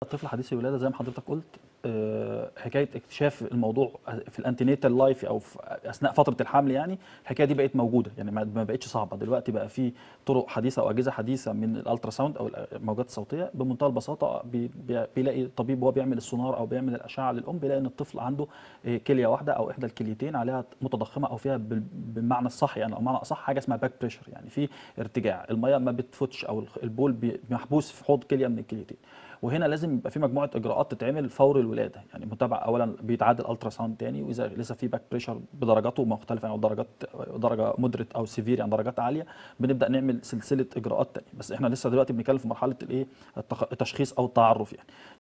الطفل حديث الولاده زي ما حضرتك قلت آه، حكايه اكتشاف الموضوع في الانتينيتال لايف او في اثناء فتره الحمل يعني الحكايه دي بقت موجوده يعني ما ما بقتش صعبه دلوقتي بقى في طرق حديثه او اجهزه حديثه من الالترا ساوند او الموجات الصوتيه بمنتهى البساطه بي- بي- بيلاقي الطبيب وهو بيعمل السونار او بيعمل الاشعه للام بيلاقي ان الطفل عنده آه، كليه واحده او احدى الكليتين عليها متضخمه او فيها بال- بالمعنى الصح يعني او معنى اصح حاجه اسمها باك بريشر يعني في ارتجاع الميه ما بتفوتش او الخ- البول بي- محبوس في حوض كليه من الكليتين وهنا لازم يبقى في مجموعه اجراءات تتعمل فور الولاده يعني متابعه اولا بيتعاد الالترا ساوند تاني واذا لسه في باك بريشر بدرجاته مختلفه يعني درجات درجه مودريت او سيفير يعني درجات عاليه بنبدا نعمل سلسله اجراءات تانية بس احنا لسه دلوقتي بنتكلم في مرحله الايه التخ- التشخيص او التعرف يعني